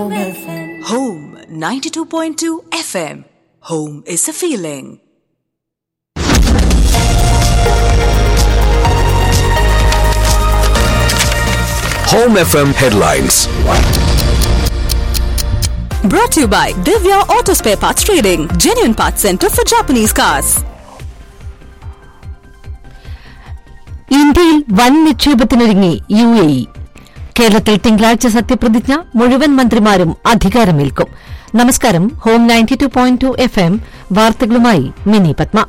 Home 92.2 FM. Home is a feeling. Home FM headlines. Brought to you by Divya Auto Spare Parts Trading, genuine parts center for Japanese cars. ഇന്ത്യയിൽ വൻ നിക്ഷേപത്തിനൊരുങ്ങി U A E കേരളത്തിൽ തിങ്കളാഴ്ച സത്യപ്രതിജ്ഞ മുഴുവൻ മന്ത്രിമാരും അധികാരമേൽക്കും നമസ്കാരം home ninety two point two F M വാർത്തകളുമായി Mini Padma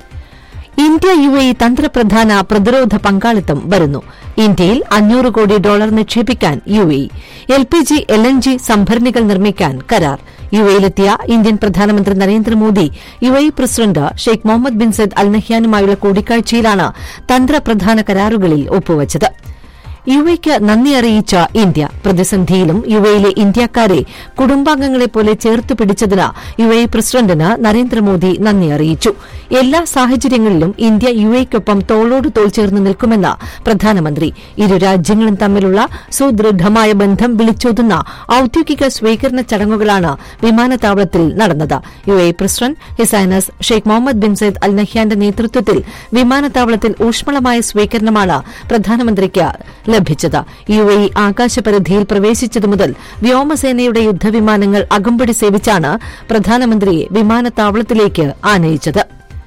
India U A E തന്ത്രപ്രധാന പ്രതിരോധ പങ്കാളിത്തം വരുന്നു ഇന്ത്യയിൽ അഞ്ഞൂറ് കോടി ഡോളർ നിക്ഷേപിക്കാൻ U A E L P G L N G സംഭരണികൾ നിർമ്മിക്കാൻ കരാർ യു എയിലെത്തിയ ഇന്ത്യൻ പ്രധാനമന്ത്രി Narendra Modi U A E president Sheikh Mohamed bin Zayed Al നഹ്യാനുമായുള്ള കൂടിക്കാഴ്ചയിലാണ് തന്ത്രപ്രധാന കരാറുകളിൽ ഒപ്പുവച്ചത് യു എക്ക് നന്ദി അറിയിച്ച ഇന്ത്യ പ്രതിസന്ധിയിലും യു എയിലെ ഇന്ത്യക്കാരെ കുടുംബാംഗങ്ങളെ പോലെ ചേർത്ത് പിടിച്ചതിന് യു എ പ്രസിഡന്റിന് നരേന്ദ്രമോദി നന്ദി അറിയിച്ചു എല്ലാ സാഹചര്യങ്ങളിലും ഇന്ത്യ യു എക്കൊപ്പം തോളോട് തോൾ ചേർന്ന് നിൽക്കുമെന്ന് പ്രധാനമന്ത്രി ഇരു രാജ്യങ്ങളും തമ്മിലുള്ള സുദൃഢമായ ബന്ധം വിളിച്ചോതുന്ന ഔദ്യോഗിക സ്വീകരണ ചടങ്ങുകളാണ് വിമാനത്താവളത്തിൽ നടന്നത് U A president his highness Sheikh Mohamed bin Zayed Al നഹ്യാന്റെ നേതൃത്വത്തിൽ വിമാനത്താവളത്തിൽ ഊഷ്മളമായ സ്വീകരണമാണ് പ്രധാനമന്ത്രിക്ക് ലഭിച്ചത് യു എ ഇ ആകാശപരിധിയിൽ പ്രവേശിച്ചതു മുതൽ വ്യോമസേനയുടെ യുദ്ധവിമാനങ്ങൾ അകമ്പടി സേവിച്ചാണ് പ്രധാനമന്ത്രിയെ വിമാനത്താവളത്തിലേക്ക് ആനയിച്ചത്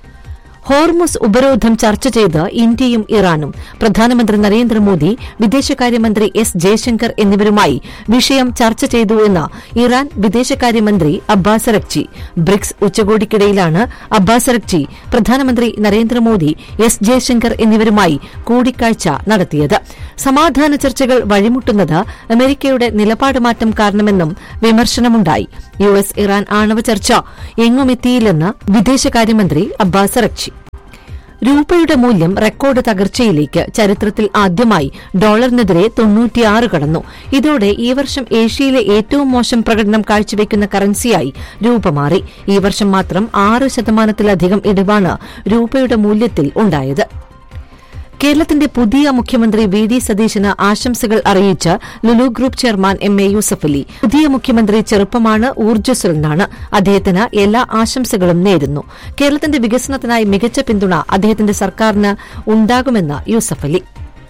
ഹോർമുസ് ഉപരോധം ചർച്ച ചെയ്ത് ഇന്ത്യയും ഇറാനും പ്രധാനമന്ത്രി നരേന്ദ്രമോദി വിദേശകാര്യമന്ത്രി എസ് ജയശങ്കർ എന്നിവരുമായി വിഷയം ചർച്ച ചെയ്തു എന്ന് ഇറാൻ വിദേശകാര്യമന്ത്രി അബ്ബാസ് അറക്ചി ബ്രിക്സ് ഉച്ചകോടിക്കിടയിലാണ് അബ്ബാസ് അറക്ചി പ്രധാനമന്ത്രി നരേന്ദ്രമോദി എസ് ജയശങ്കർ എന്നിവരുമായി കൂടിക്കാഴ്ച നടത്തിയത് സമാധാന ചർച്ചകൾ വഴിമുട്ടുന്നത് അമേരിക്കയുടെ നിലപാട് മാറ്റം കാരണമെന്നും വിമർശനമുണ്ടായി യു എസ് ഇറാൻ ആണവ ചർച്ച എങ്ങുമെത്തിയില്ലെന്ന് വിദേശകാര്യമന്ത്രി അബ്ബാസ് അറക്ചി രൂപയുടെ മൂല്യം റെക്കോർഡ് തകർച്ചയിലേക്ക് ചരിത്രത്തിൽ ആദ്യമായി ഡോളറിനെതിരെ തൊണ്ണൂറ്റിയാറ് കടന്നു ഇതോടെ ഈ വർഷം ഏഷ്യയിലെ ഏറ്റവും മോശം പ്രകടനം കാഴ്ചവെക്കുന്ന കറൻസിയായി രൂപ മാറി ഈ വർഷം മാത്രം ആറ് ശതമാനത്തിലധികം ഇടിവാണ് രൂപയുടെ മൂല്യത്തിൽ ഉണ്ടായത് കേരളത്തിന്റെ പുതിയ മുഖ്യമന്ത്രി വി ഡി സതീശന് ആശംസകൾ അറിയിച്ച് Lulu group chairman M A Yusuff Ali പുതിയ മുഖ്യമന്ത്രി ചെറുപ്പമാണ് ഊർജ്ജസ്വലനാണ് അദ്ദേഹത്തിന് എല്ലാ ആശംസകളും നേരുന്നു കേരളത്തിന്റെ വികസനത്തിനായി മികച്ച പിന്തുണ അദ്ദേഹത്തിന്റെ സർക്കാരിന് ഉണ്ടാകുമെന്ന് യൂസഫ് അലി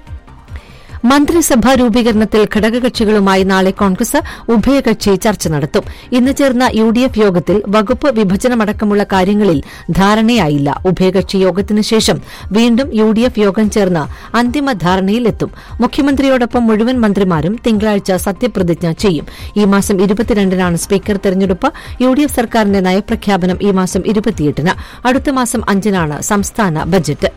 മന്ത്രിസഭാ രൂപീകരണത്തിൽ ഘടകകക്ഷികളുമായി നാളെ കോൺഗ്രസ് ഉഭയകക്ഷി ചർച്ച നടത്തും ഇന്ന് ചേർന്ന യു ഡി എഫ് യോഗത്തിൽ വകുപ്പ് വിഭജനമടക്കമുള്ള കാര്യങ്ങളിൽ ധാരണയായില്ല ഉഭയകക്ഷി യോഗത്തിനു ശേഷം വീണ്ടും യു ഡി എഫ് യോഗം ചേർന്ന് അന്തിമ ധാരണയിലെത്തും മുഖ്യമന്ത്രിയോടൊപ്പം മുഴുവൻ മന്ത്രിമാരും തിങ്കളാഴ്ച സത്യപ്രതിജ്ഞ ചെയ്യും ഈ മാസം ഇരുപത്തിരണ്ടിനാണ് സ്പീക്കർ തെരഞ്ഞെടുപ്പ് യു ഡി എഫ് സർക്കാരിന്റെ നയപ്രഖ്യാപനം ഈ മാസം ഇരുപത്തിയെട്ടിന് അടുത്ത മാസം അഞ്ചിനാണ് സംസ്ഥാന ബജറ്റ്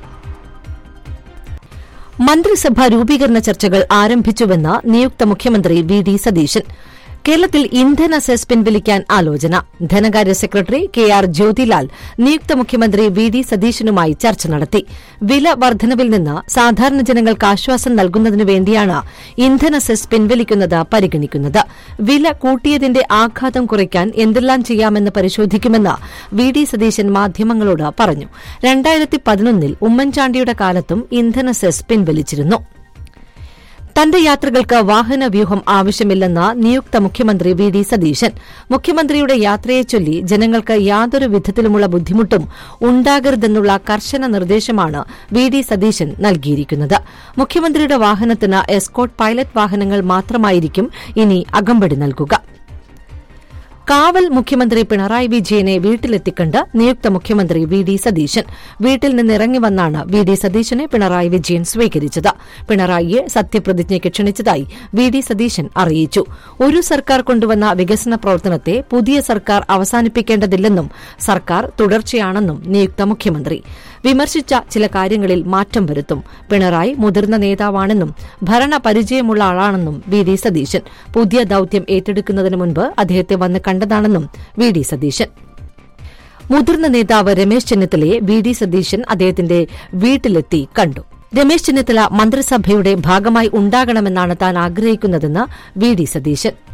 മന്ത്രിസഭാ രൂപീകരണ ചർച്ചകൾ ആരംഭിച്ചുവെന്ന് നിയുക്ത മുഖ്യമന്ത്രി വി ഡി സതീശൻ കേരളത്തിൽ ഇന്ധന സെസ് പിൻവലിക്കാൻ ആലോചന ധനകാര്യ സെക്രട്ടറി കെ ആർ ജ്യോതിലാൽ നിയുക്ത മുഖ്യമന്ത്രി വി ഡി സതീശനുമായി ചർച്ച നടത്തി വില വർധനവിൽ നിന്ന് സാധാരണ ജനങ്ങൾക്ക് ആശ്വാസം നൽകുന്നതിനു വേണ്ടിയാണ് ഇന്ധന സെസ് പിൻവലിക്കുന്നത് പരിഗണിക്കുന്നത് വില കൂട്ടിയതിന്റെ ആഘാതം കുറയ്ക്കാൻ എന്തെല്ലാം ചെയ്യാമെന്ന് പരിശോധിക്കുമെന്ന് വി ഡി സതീശൻ മാധ്യമങ്ങളോട് പറഞ്ഞു രണ്ടായിരത്തി പതിനൊന്നിൽ ഉമ്മൻചാണ്ടിയുടെ കാലത്തും ഇന്ധന സെസ് പിൻവലിച്ചിരുന്നു തന്റെ യാത്രകൾക്ക് വാഹന വ്യൂഹം ആവശ്യമില്ലെന്ന് നിയുക്ത മുഖ്യമന്ത്രി വി ഡി സതീശൻ മുഖ്യമന്ത്രിയുടെ യാത്രയെ ചൊല്ലി ജനങ്ങൾക്ക് യാതൊരു വിധത്തിലുമുള്ള ബുദ്ധിമുട്ടും ഉണ്ടാകരുതെന്നുള്ള കർശന നിർദ്ദേശമാണ് വി ഡി സതീശൻ നൽകിയിരിക്കുന്നത് മുഖ്യമന്ത്രിയുടെ വാഹനത്തിന് എസ്കോട്ട് പൈലറ്റ് വാഹനങ്ങൾ മാത്രമായിരിക്കും ഇനി അകമ്പടി നൽകുക കാവൽ മുഖ്യമന്ത്രി പിണറായി വിജയനെ വീട്ടിലെത്തിക്കണ്ട് നിയുക്ത മുഖ്യമന്ത്രി വി ഡി സതീശൻ വീട്ടിൽ നിന്നിറങ്ങി വന്നാണ് വി ഡി സതീശനെ പിണറായി വിജയൻ സ്വീകരിച്ചത് പിണറായിയെ സത്യപ്രതിജ്ഞയ്ക്ക് ക്ഷണിച്ചതായി വി ഡി സതീശൻ അറിയിച്ചു ഒരു സർക്കാർ കൊണ്ടുവന്ന വികസന പ്രവർത്തനത്തെ പുതിയ സർക്കാർ അവസാനിപ്പിക്കേണ്ടതില്ലെന്നും സർക്കാർ തുടർച്ചയാണെന്നും നിയുക്ത മുഖ്യമന്ത്രി വിമർശിച്ച ചില കാര്യങ്ങളിൽ മാറ്റം വരുത്തും പിണറായി മുതിർന്ന നേതാവാണെന്നും ഭരണ പരിചയമുള്ള ആളാണെന്നും വി ഡി സതീശൻ പുതിയ ദൌത്യം ഏറ്റെടുക്കുന്നതിന് മുൻപ് അദ്ദേഹത്തെ വന്ന് കണ്ടതാണെന്നും വി ഡി സതീശൻ മുതിർന്ന നേതാവ് രമേശ് ചെന്നിത്തലയെ വി ഡി സതീശൻ അദ്ദേഹത്തിന്റെ വീട്ടിലെത്തി കണ്ടു രമേശ് ചെന്നിത്തല മന്ത്രിസഭയുടെ ഭാഗമായി ഉണ്ടാകണമെന്നാണ് താൻ ആഗ്രഹിക്കുന്നതെന്ന് വി ഡി സതീശൻ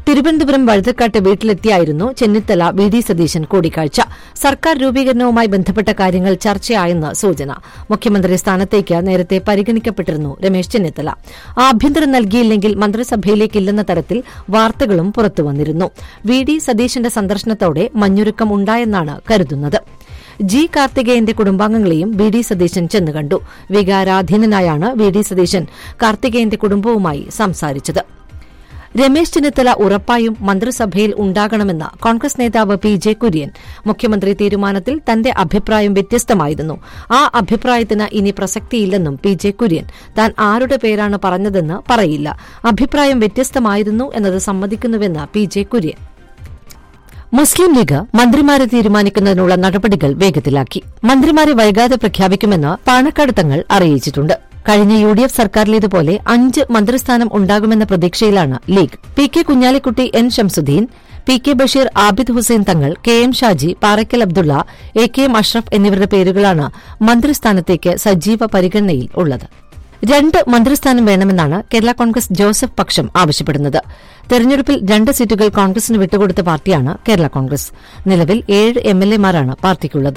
തിരുവനന്തപുരം വഴുതക്കാട്ട് വീട്ടിലെത്തിയായിരുന്നു ചെന്നിത്തല വി ഡി സതീശൻ കൂടിക്കാഴ്ച സർക്കാർ രൂപീകരണവുമായി ബന്ധപ്പെട്ട കാര്യങ്ങൾ ചർച്ചയായെന്ന് സൂചന മുഖ്യമന്ത്രി സ്ഥാനത്തേക്ക് നേരത്തെ പരിഗണിക്കപ്പെട്ടിരുന്നു രമേശ് ചെന്നിത്തല ആഭ്യന്തരം നൽകിയില്ലെങ്കിൽ മന്ത്രിസഭയിലേക്കില്ലെന്ന തരത്തിൽ വാർത്തകളും പുറത്തുവന്നിരുന്നു വി ഡി സതീശന്റെ സന്ദർശനത്തോടെ മഞ്ഞുരുക്കം ഉണ്ടായെന്നാണ് കരുതുന്നത് ജി കാർത്തികേയന്റെ കുടുംബാംഗങ്ങളെയും വി ഡി സതീശൻ ചെന്ന് കണ്ടു വികാരാധീനനായാണ് വി ഡി സതീശൻ കാർത്തികേയന്റെ കുടുംബവുമായി സംസാരിച്ചത് രമേശ് ചെന്നിത്തല ഉറപ്പായും മന്ത്രിസഭയിൽ ഉണ്ടാകണമെന്ന് കോൺഗ്രസ് നേതാവ് പി ജെ കുര്യൻ മുഖ്യമന്ത്രി തീരുമാനത്തിൽ തന്റെ അഭിപ്രായം വ്യത്യസ്തമായിരുന്നു ആ അഭിപ്രായത്തിന് ഇനി പ്രസക്തിയില്ലെന്നും പി ജെ കുര്യൻ താൻ ആരുടെ പേരാണ് പറഞ്ഞതെന്ന് പറയില്ല അഭിപ്രായം വ്യത്യസ്തമായിരുന്നു എന്നത് സമ്മതിക്കുന്നുവെന്ന് പി ജെ കുര്യൻ മുസ്ലിം ലീഗ് മന്ത്രിമാരെ തീരുമാനിക്കുന്നതിനുള്ള നടപടികൾ വേഗത്തിലാക്കി മന്ത്രിമാരെ വൈകാതെ പ്രഖ്യാപിക്കുമെന്ന് പാണക്കാട് തങ്ങൾ അറിയിച്ചിട്ടുണ്ട് കഴിഞ്ഞ യു ഡി എഫ് സർക്കാരിലേതുപോലെ അഞ്ച് മന്ത്രിസ്ഥാനം ഉണ്ടാകുമെന്ന പ്രതീക്ഷയിലാണ് League P K Kunhalikutty N Shamsuddin P K Basheer Abid Hussain Thangal K M Shaji Parakkal Abdulla A K M Ashraf എന്നിവരുടെ പേരുകളാണ് മന്ത്രിസ്ഥാനത്തേക്ക് സജീവ പരിഗണനയിൽ ഉള്ളത് രണ്ട് മന്ത്രിസ്ഥാനം വേണമെന്നാണ് കേരള കോൺഗ്രസ് ജോസഫ് പക്ഷം ആവശ്യപ്പെടുന്നത് തെരഞ്ഞെടുപ്പിൽ രണ്ട് സീറ്റുകൾ കോൺഗ്രസിന് വിട്ടുകൊടുത്ത പാർട്ടിയാണ് കേരള കോൺഗ്രസ് നിലവിൽ ഏഴ് എംഎൽഎമാരാണ് പാർട്ടിക്കുള്ളത്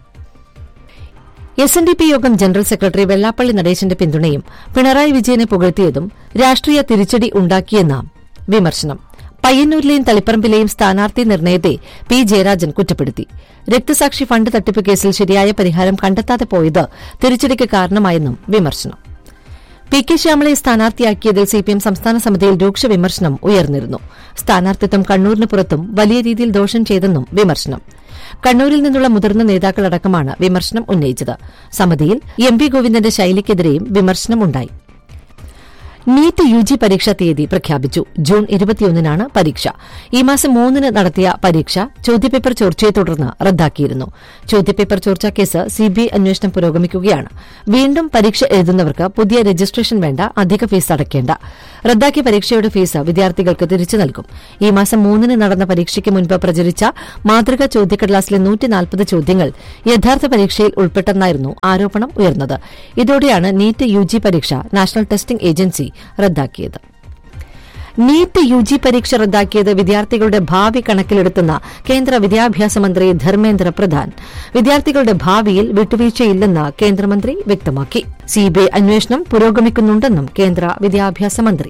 S N D P Yogam general secretary Vellappally നടേശന്റെ പിന്തുണയും പിണറായി വിജയനെ പുകഴ്ത്തിയതും രാഷ്ട്രീയ തിരിച്ചടി ഉണ്ടാക്കിയെന്ന വിമർശനം പയ്യന്നൂരിലെയും തളിപ്പറമ്പിലെയും സ്ഥാനാർത്ഥി നിർണയത്തെ പി ജയരാജൻ കുറ്റപ്പെടുത്തി രക്തസാക്ഷി ഫണ്ട് തട്ടിപ്പ് കേസിൽ ശരിയായ പരിഹാരം കണ്ടെത്താതെ പോയത് തിരിച്ചടിക്ക് കാരണമായെന്നും വിമർശനം പി കെ ശ്യാമളയെ സ്ഥാനാർത്ഥിയാക്കിയതിൽ സിപിഎം സംസ്ഥാന സമിതിയിൽ രൂക്ഷ വിമർശനം ഉയർന്നിരുന്നു സ്ഥാനാർത്ഥിത്വം കണ്ണൂരിന് പുറത്തും വലിയ രീതിയിൽ ദോഷം ചെയ്തെന്നും വിമർശനം കണ്ണൂരിൽ നിന്നുള്ള മുതിർന്ന നേതാക്കളടക്കമാണ് വിമർശനം ഉന്നയിച്ചത് സമിതിയിൽ എം പി ഗോവിന്ദന്റെ ശൈലിക്കെതിരെയും വിമർശനമുണ്ടായി നീറ്റ് യു ജി പരീക്ഷാ തീയതി പ്രഖ്യാപിച്ചു ജൂൺ ഇരുപത്തിയൊന്നിനാണ് പരീക്ഷ ഈ മാസം മൂന്നിന് നടത്തിയ പരീക്ഷ ചോദ്യപേപ്പർ ചോർച്ചയെ തുടർന്ന് റദ്ദാക്കിയിരുന്നു ചോദ്യപേപ്പർ ചോർച്ചാ കേസ് സിബിഐ അന്വേഷണം പുരോഗമിക്കുകയാണ് വീണ്ടും പരീക്ഷ എഴുതുന്നവർക്ക് പുതിയ രജിസ്ട്രേഷൻ വേണ്ട അധിക ഫീസ് അടയ്ക്കേണ്ട റദ്ദാക്കിയ പരീക്ഷയുടെ ഫീസ് വിദ്യാർത്ഥികൾക്ക് തിരിച്ചു നൽകും ഈ മാസം മൂന്നിന് നടന്ന പരീക്ഷയ്ക്ക് മുൻപ് പ്രചരിച്ച മാതൃകാ ചോദ്യക്കടലാസിലെ നൂറ്റിനാൽപ്പത് ചോദ്യങ്ങൾ യഥാർത്ഥ പരീക്ഷയിൽ ഉൾപ്പെട്ടെന്നായിരുന്നു ആരോപണം ഉയർന്നത് ഇതോടെയാണ് നീറ്റ് യു ജി പരീക്ഷ നാഷണൽ ടെസ്റ്റിംഗ് ഏജൻസി റദ്ദാക്കിയത് നീറ്റ് യു ജി പരീക്ഷ റദ്ദാക്കിയത് വിദ്യാർത്ഥികളുടെ ഭാവി കണക്കിലെടുത്തുന്ന കേന്ദ്ര വിദ്യാഭ്യാസ മന്ത്രി ധർമ്മേന്ദ്ര പ്രധാൻ വിദ്യാർത്ഥികളുടെ ഭാവിയിൽ വിട്ടുവീഴ്ചയില്ലെന്ന് കേന്ദ്രമന്ത്രി വ്യക്തമാക്കി സിബിഐ അന്വേഷണം പുരോഗമിക്കുന്നുണ്ടെന്നും കേന്ദ്ര വിദ്യാഭ്യാസ മന്ത്രി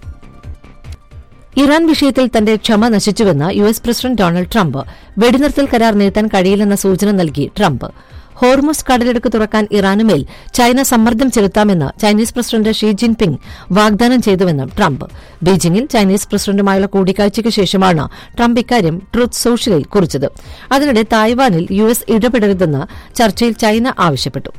ഇറാൻ വിഷയത്തിൽ തന്റെ ക്ഷമ നശിച്ചുവെന്ന് U S president Donald Trump വെടിനിർത്തൽ കരാർ നീട്ടാൻ കഴിയില്ലെന്ന സൂചന നൽകി ട്രംപ് ഹോർമുസ് കടലിടുക്ക് തുറക്കാൻ ഇറാനുമേൽ ചൈന സമ്മർദ്ദം ചെലുത്താമെന്ന് ചൈനീസ് പ്രസിഡന്റ് ഷീ ജിൻപിങ് വാഗ്ദാനം ചെയ്തുവെന്നും ട്രംപ് ബീജിംഗിൽ ചൈനീസ് പ്രസിഡന്റുമായുള്ള കൂടിക്കാഴ്ചയ്ക്ക് ശേഷമാണ് ട്രംപ് ഇക്കാര്യം ട്രൂത്ത് സോഷ്യലിൽ കുറിച്ചത് അതിനിടെ തായ്വാനിൽ യു എസ് ഇടപെടരുതെന്ന് ചർച്ചയിൽ ചൈന ആവശ്യപ്പെട്ടു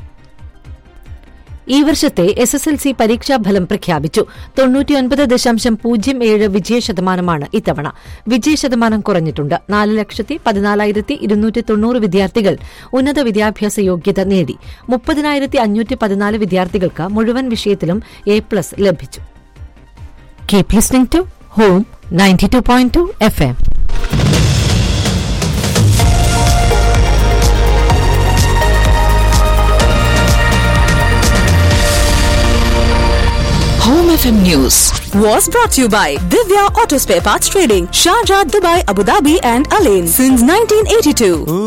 ഈ വർഷത്തെ എസ് എസ് എൽ സി പരീക്ഷാഫലം പ്രഖ്യാപിച്ചു തൊണ്ണൂറ്റിയൊൻപത് ദശാംശം പൂജ്യം ഏഴ് വിജയശതമാനമാണ് ഇത്തവണ വിജയശതമാനം കുറഞ്ഞിട്ടുണ്ട് നാല് ലക്ഷത്തി പതിനാലായിരത്തി ഇരുന്നൂറ്റി തൊണ്ണൂറ് വിദ്യാർത്ഥികൾ ഉന്നത വിദ്യാഭ്യാസ യോഗ്യത നേടി മുപ്പതിനായിരത്തി അഞ്ഞൂറ്റി പതിനാല് വിദ്യാർത്ഥികൾക്ക് മുഴുവൻ വിഷയത്തിലും എ പ്ലസ് ലഭിച്ചു keep listening to home ninety two point two F M Home FM News was brought to you by Divya Auto Spare Parts Trading, Sharjah, Dubai, Abu Dhabi, and Alain since 1982.